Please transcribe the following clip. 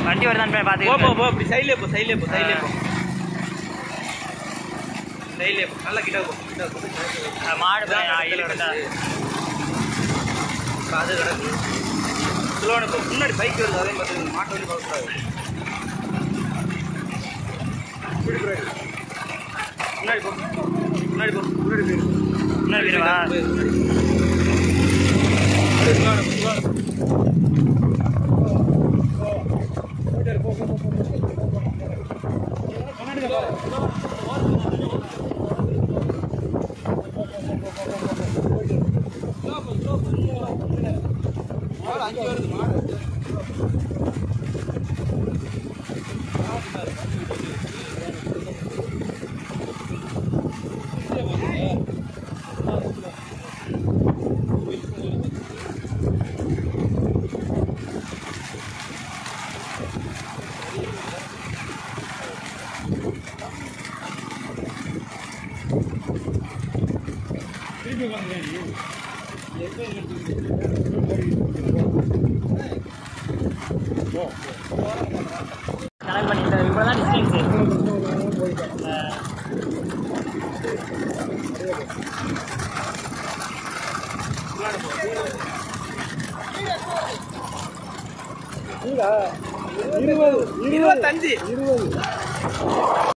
வண்டி வருதான்னு போய் போ போ பார்த்துக்கிட்டு போ இப்படி சைட்லேயே போ சைட்லேயே போ சைட்லேயே போ சைட்லேயே போ நல்லா கிட்ட போ கிட்ட போ ஆ, மாடு போய் நான் ஈழ விட்டா அது கிடக்கு ஸ்லோன போ முன்னாடி பைக் வருது அதே மாதிரி மாட்டு வண்டி பார்க்கக்கூடாது முன்னாடி போ முன்னாடி போ முன்னாடி போயிரு முன்னாடி போயிடவா? போயிரு, முன்னாடி. அப்படியே ஸ்லோன போ, ஸ்லோன போ. கனெக்ட் பண்ணிட்டு இவ்வளோ தான் டிஸ்டன்ஸு இருபத்தஞ்சு